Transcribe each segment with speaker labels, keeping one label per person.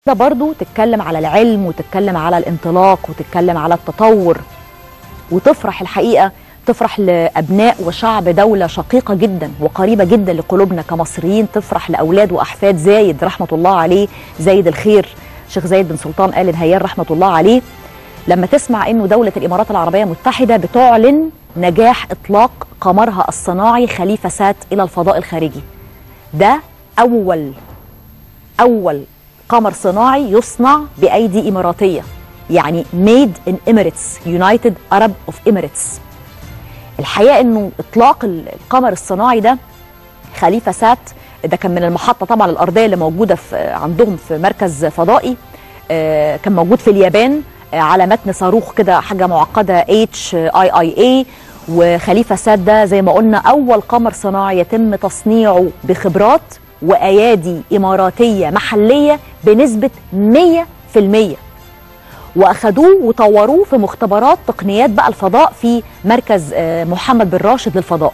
Speaker 1: ده برضو تتكلم على العلم وتتكلم على الانطلاق وتتكلم على التطور وتفرح الحقيقه تفرح لابناء وشعب دوله شقيقه جدا وقريبه جدا لقلوبنا كمصريين تفرح لاولاد واحفاد زايد رحمه الله عليه زايد الخير شيخ زايد بن سلطان ال نهيان رحمه الله عليه لما تسمع انه دوله الامارات العربيه المتحده بتعلن نجاح اطلاق قمرها الصناعي خليفه سات الى الفضاء الخارجي ده اول اول قمر صناعي يصنع بايدي اماراتيه يعني ميد ان اميريتس يونايتد ارب اوف اميريتس الحقيقه انه اطلاق القمر الصناعي ده خليفه سات ده كان من المحطه طبعا الارضيه اللي موجوده في عندهم في مركز فضائي آه، كان موجود في اليابان آه، على متن صاروخ كده حاجه معقده اتش اي اي اي وخليفه سات ده زي ما قلنا اول قمر صناعي يتم تصنيعه بخبرات وايادي اماراتيه محليه بنسبه 100% واخدوه وطوروه في مختبرات تقنيات بقى الفضاء في مركز آه، محمد بن راشد للفضاء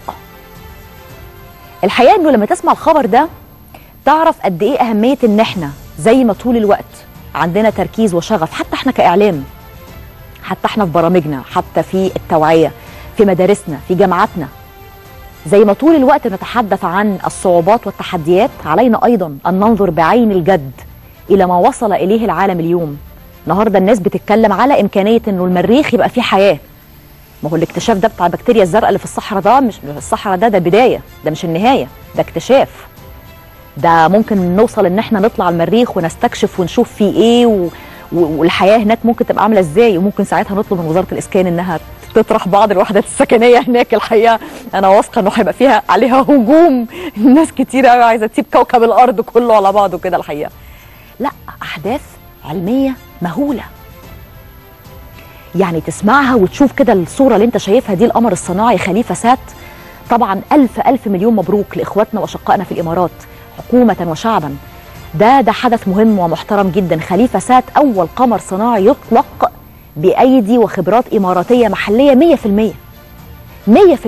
Speaker 1: الحقيقه انه لما تسمع الخبر ده تعرف قد ايه اهميه ان احنا زي ما طول الوقت عندنا تركيز وشغف حتى احنا كاعلام حتى احنا في برامجنا حتى في التوعيه في مدارسنا في جامعاتنا زي ما طول الوقت نتحدث عن الصعوبات والتحديات علينا ايضا ان ننظر بعين الجد الى ما وصل اليه العالم اليوم النهارده الناس بتتكلم على امكانيه انه المريخ يبقى فيه حياه ما هو الاكتشاف ده بتاع البكتيريا الزرقاء اللي في الصحراء ده مش الصحراء ده ده بدايه ده مش النهايه ده اكتشاف ده ممكن نوصل ان احنا نطلع المريخ ونستكشف ونشوف فيه ايه و... و- والحياه هناك ممكن تبقى عامله ازاي وممكن ساعتها نطلب من وزاره الاسكان انها تطرح بعض الوحدات السكنيه هناك الحقيقه انا واثقه انه هيبقى فيها عليها هجوم ناس كتير قوي عايزه تسيب كوكب الارض كله على بعضه كده الحقيقه لا احداث علميه مهوله يعني تسمعها وتشوف كده الصوره اللي انت شايفها دي القمر الصناعي خليفه سات طبعا الف الف مليون مبروك لاخواتنا واشقائنا في الامارات حكومه وشعبا ده ده حدث مهم ومحترم جدا خليفه سات اول قمر صناعي يطلق بايدي وخبرات اماراتيه محليه 100% 100%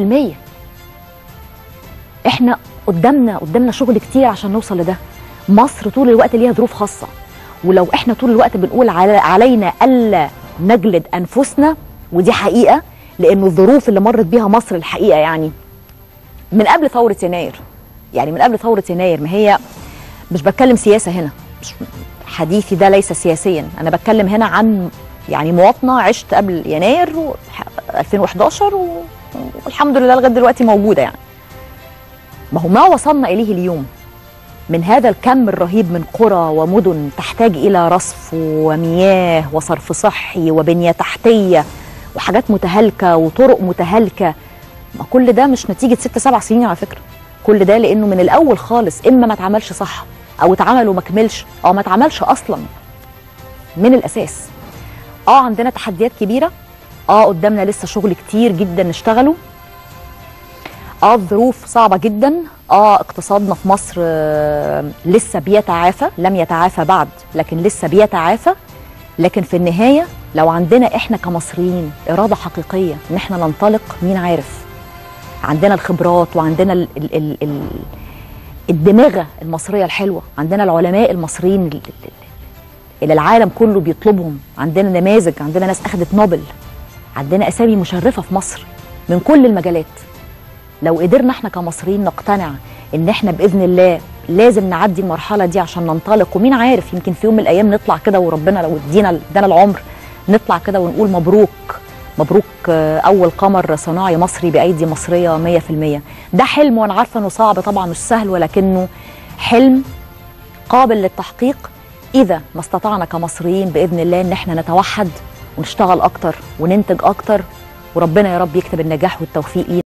Speaker 1: احنا قدامنا قدامنا شغل كتير عشان نوصل لده مصر طول الوقت ليها ظروف خاصه ولو احنا طول الوقت بنقول على علينا الا نجلد انفسنا ودي حقيقه لانه الظروف اللي مرت بيها مصر الحقيقه يعني من قبل ثوره يناير يعني من قبل ثوره يناير ما هي مش بتكلم سياسه هنا مش حديثي ده ليس سياسيا انا بتكلم هنا عن يعني مواطنه عشت قبل يناير و 2011 و- والحمد لله لغايه دلوقتي موجوده يعني ما هو ما وصلنا اليه اليوم من هذا الكم الرهيب من قرى ومدن تحتاج الى رصف ومياه وصرف صحي وبنيه تحتيه وحاجات متهالكه وطرق متهالكه ما كل ده مش نتيجه ست سبع سنين على فكره كل ده لانه من الاول خالص اما ما اتعملش صح او اتعمل وما كملش او ما اتعملش اصلا من الاساس اه عندنا تحديات كبيره اه قدامنا لسه شغل كتير جدا نشتغله اه الظروف صعبة جدا اه اقتصادنا في مصر آه لسه بيتعافى لم يتعافى بعد لكن لسه بيتعافى لكن في النهاية لو عندنا احنا كمصريين إرادة حقيقية ان احنا ننطلق مين عارف عندنا الخبرات وعندنا ال ال ال ال الدماغة المصرية الحلوة عندنا العلماء المصريين ال- ال- ال- اللي العالم كله بيطلبهم عندنا نماذج عندنا ناس أخذت نوبل عندنا أسامي مشرفة في مصر من كل المجالات لو قدرنا احنا كمصريين نقتنع ان احنا باذن الله لازم نعدي المرحله دي عشان ننطلق ومين عارف يمكن في يوم من الايام نطلع كده وربنا لو ادينا ادانا العمر نطلع كده ونقول مبروك مبروك آه، اول قمر صناعي مصري بايدي مصريه 100% ده حلم وانا عارفه انه صعب طبعا مش سهل ولكنه حلم قابل للتحقيق اذا ما استطعنا كمصريين باذن الله ان احنا نتوحد ونشتغل اكتر وننتج اكتر وربنا يا رب يكتب النجاح والتوفيق لينا